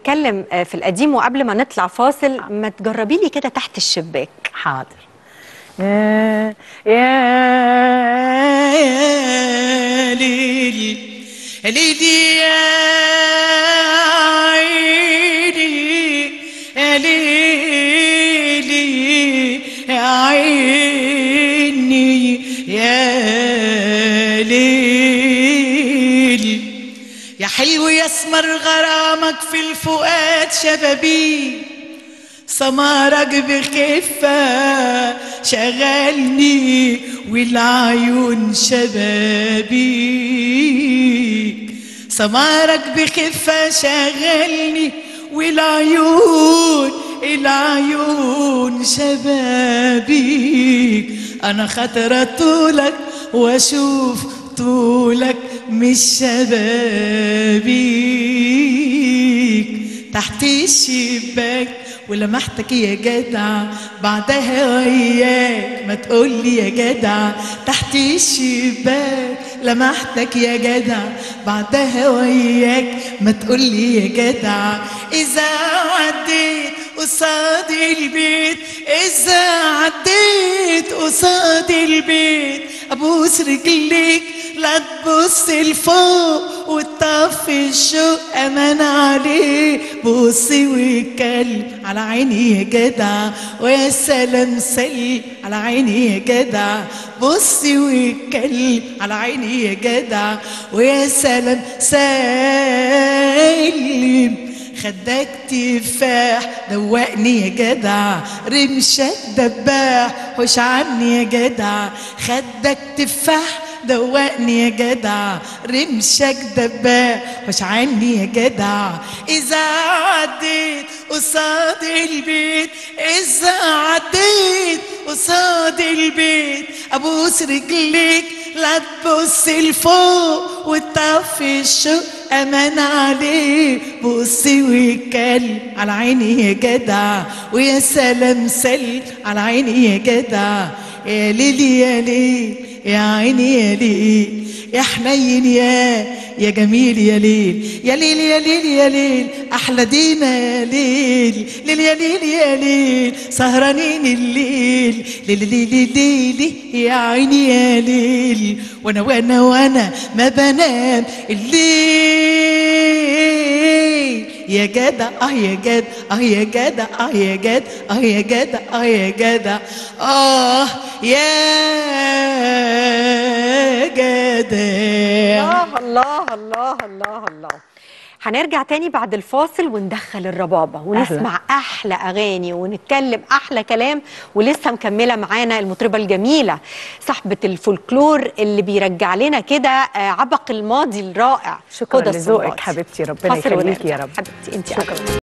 بنتكلم آه، في القديم وقبل ما نطلع فاصل ما تجربي لي كده تحت الشباك حاضر يا يا يا ليلي يا ليلي يا عيني يا ليلي يا عيني يا ليلي يا حلو يا اسمر غرامك في الفؤاد شبابي سمارك بخفة شغلني والعيون شبابي سمارك بخفة شغلني والعيون العيون شبابي أنا خطرة طولك وأشوف طولك مش شبابيك تحت الشباك ولمحتك يا جدع بعدها وياك ما تقولي يا جدع تحت الشباك لمحتك يا جدع بعدها وياك ما تقولي يا جدع إذا عديت قصاد البيت إذا عديت قصاد البيت أبوس رجليك لا تبص لفوق وتطفي الشوق أمان عليه بصي واتكلم على عيني يا جدع ويا سلام سلي على عيني يا جدع بصي واتكلم على عيني يا جدع ويا سلام سلم خدك تفاح دوقني يا جدع رمشك دباح حوش عني يا جدع خدك تفاح دوقني يا جدع رمشك دباح حوش عني يا جدع إذا عديت قصاد البيت إذا عديت قصاد البيت أبوس رجليك لا تبص لفوق وتطفي الشوق أمان عليه بصي واتكلم على عيني يا جدع ويا سلام سل على عيني يا جدع يا ليلي يا ليل يا عيني يا ليل يا حنين يا يا جميل يا ليل يا ليل يا ليل يا ليل احلى دينا يا ليل ليل يا ليل يا ليل سهرانين الليل ليل ليل ليل يا عيني يا ليل وانا وانا وانا ما بنام الليل يا جدع اه يا جدع اه يا جدع اه يا جدع اه يا جدع اه يا جدع اه يا جدع الله الله الله الله الله هنرجع تاني بعد الفاصل وندخل الربابة ونسمع أحلى أغاني ونتكلم أحلى كلام ولسه مكملة معانا المطربة الجميلة صاحبة الفولكلور اللي بيرجع لنا كده آه، عبق الماضي الرائع شكرا هدى لذوقك الصنباطي. حبيبتي ربنا فاصل يخليكي يا ونرجع. رب حبيبتي انت شكرا